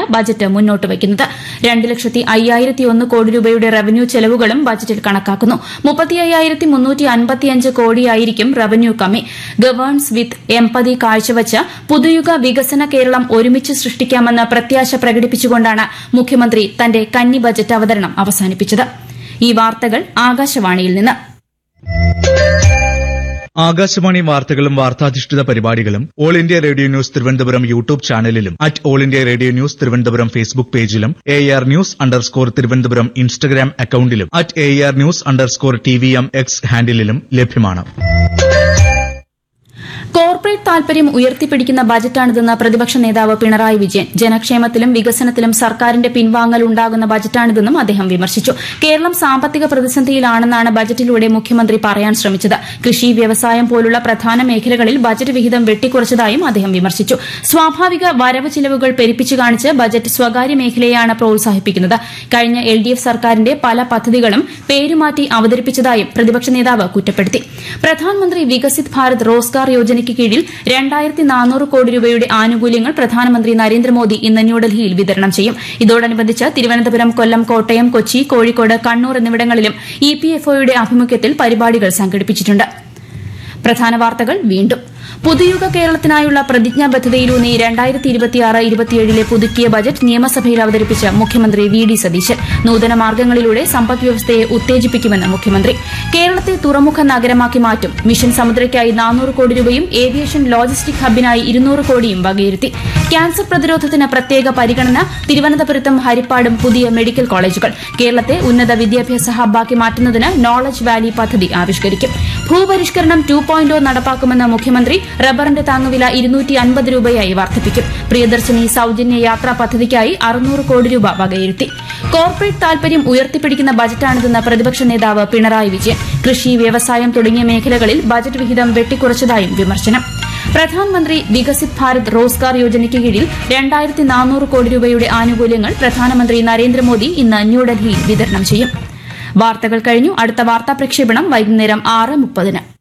budget മുന്നോട്ട് വയ്ക്കുന്നത് രണ്ട് ലക്ഷത്തി അയ്യായിരത്തി ഒന്ന് കോടി രൂപയുടെ റവന്യൂ ചെലവുകളും ബജറ്റിൽ കണക്കാക്കുന്നു മുപ്പത്തി അയ്യായിരത്തി മുന്നൂറ്റി അൻപത്തിയഞ്ച് കോടിയായിരിക്കും റവന്യൂ കമ്മി ഗവേൺസ് വിത്ത് എംപതി കാഴ്ചവച്ച് പുതുയുഗ വികസന കേരളം ഒരുമിച്ച് സൃഷ്ടിക്കാമെന്ന് പ്രത്യാശ പ്രകടിപ്പിച്ചുകൊണ്ടാണ് മുഖ്യമന്ത്രി തന്റെ കന്നി ബജറ്റ് അവതരണം അവസാനിപ്പിച്ചത് ഈ വാർത്തകൾ ആകാശവാണിയിൽ നിന്ന് ആകാശവാണി വാർത്തകളും വാർത്താധിഷ്ഠിത പരിപാടികളും all India radio news Thiruvananthapuram YouTube ചാനലിലും at all India radio news Thiruvananthapuram Facebook പേജിലും A R news underscore Thiruvananthapuram Instagram അക്കൌണ്ടിലും at A R news underscore T V M X ഹാൻഡിലും ലഭ്യമാണ് കോർപ്പറേറ്റ് താൽപര്യം ഉയർത്തിപ്പിടിക്കുന്ന ബജറ്റാണിതെന്ന് പ്രതിപക്ഷ നേതാവ് പിണറായി വിജയൻ ജനക്ഷേമത്തിലും വികസനത്തിലും സർക്കാരിന്റെ പിൻവാങ്ങൽ ഉണ്ടാകുന്ന ബജറ്റാണിതെന്നും അദ്ദേഹം വിമർശിച്ചു കേരളം സാമ്പത്തിക പ്രതിസന്ധിയിലാണെന്നാണ് ബജറ്റിലൂടെ മുഖ്യമന്ത്രി പറയാൻ ശ്രമിച്ചത് കൃഷി വ്യവസായം പോലുള്ള പ്രധാന മേഖലകളിൽ ബജറ്റ് വിഹിതം വെട്ടിക്കുറച്ചതായും അദ്ദേഹം വിമർശിച്ചു സ്വാഭാവിക വരവ് ചിലവുകൾ പെരുപ്പിച്ചു കാണിച്ച് ബജറ്റ് സ്വകാര്യ മേഖലയെയാണ് പ്രോത്സാഹിപ്പിക്കുന്നത് കഴിഞ്ഞ എൽ ഡി എഫ് സർക്കാരിന്റെ പല പദ്ധതികളും പേരുമാറ്റി അവതരിപ്പിച്ചതായും പ്രതിപക്ഷ നേതാവ് കുറ്റപ്പെടുത്തി പ്രധാനമന്ത്രി വികസിത് ഭാരത് റോസ്ഗാർ യോജനയ്ക്ക് കീഴിൽ രണ്ടായിരത്തി നാനൂറ് കോടി രൂപയുടെ ആനുകൂല്യങ്ങൾ പ്രധാനമന്ത്രി നരേന്ദ്രമോദി ഇന്ന് ന്യൂഡൽഹിയിൽ വിതരണം ചെയ്യും ഇതോടനുബന്ധിച്ച് തിരുവനന്തപുരം കൊല്ലം കോട്ടയം കൊച്ചി കോഴിക്കോട് കണ്ണൂർ എന്നിവിടങ്ങളിലും ഇ പി എഫ് ഒയുടെ ആഭിമുഖ്യത്തിൽ പരിപാടികൾ സംഘടിപ്പിച്ചിട്ടുണ്ട് പ്രധാന വാർത്തകൾ വീണ്ടും പുതുയുഗ കേരളത്തിനായുള്ള പ്രതിജ്ഞാബദ്ധതയിലൂന്നി രണ്ടായിരത്തി ഇരുപത്തിയാറ് ഇരുപത്തിയേഴിലെ പുതുക്കിയ ബജറ്റ് നിയമസഭയിൽ അവതരിപ്പിച്ച് മുഖ്യമന്ത്രി വി ഡി സതീശൻ നൂതന മാർഗ്ഗങ്ങളിലൂടെ സമ്പദ് വ്യവസ്ഥയെ ഉത്തേജിപ്പിക്കുമെന്ന് മുഖ്യമന്ത്രി കേരളത്തെ തുറമുഖ നഗരമാക്കി മാറ്റും മിഷൻ സമുദ്രയ്ക്കായി നാനൂറ് കോടി രൂപയും ഏവിയേഷൻ ലോജിസ്റ്റിക് ഹബിനായി ഇരുന്നൂറ് കോടിയും വകയിരുത്തി ക്യാൻസർ പ്രതിരോധത്തിന് പ്രത്യേക പരിഗണന തിരുവനന്തപുരത്തും ഹരിപ്പാടും പുതിയ മെഡിക്കൽ കോളേജുകൾ കേരളത്തെ ഉന്നത വിദ്യാഭ്യാസ ഹബ്ബാക്കി മാറ്റുന്നതിന് നോളജ് വാലി പദ്ധതി ആവിഷ്കരിക്കും ഭൂപരിഷ്കരണം ടു പോയിന്റ് നടപ്പാക്കുമെന്ന മുഖ്യമന്ത്രി റബ്ബറിന്റെ താങ്ങുവില ഇരുന്നൂറ്റി അൻപത് രൂപയായി വർദ്ധിപ്പിക്കും പ്രിയദർശിനി സൌജന്യ യാത്രാ പദ്ധതിക്കായി അറുന്നൂറ് കോടി രൂപ വകയിരുത്തി കോർപ്പറേറ്റ് താൽപര്യം ഉയർത്തിപ്പിടിക്കുന്ന ബജറ്റാണിതെന്ന് പ്രതിപക്ഷ നേതാവ് പിണറായി വിജയൻ കൃഷി വ്യവസായം തുടങ്ങിയ മേഖലകളിൽ ബജറ്റ് വിഹിതം വെട്ടിക്കുറച്ചതായും വിമർശനം പ്രധാനമന്ത്രി വികസിത് ഭാരത് റോസ്ഗാർ യോജനയ്ക്ക് കീഴിൽ രണ്ടായിരത്തി നാനൂറ് കോടി രൂപയുടെ ആനുകൂല്യങ്ങൾ പ്രധാനമന്ത്രി നരേന്ദ്രമോദി ഇന്ന് ന്യൂഡൽഹിയിൽ വിതരണം ചെയ്യും വാർത്തകൾ കഴിഞ്ഞു അടുത്ത വാർത്താ പ്രക്ഷേപണം വൈകുന്നേരം ആറ് മുപ്പതിന്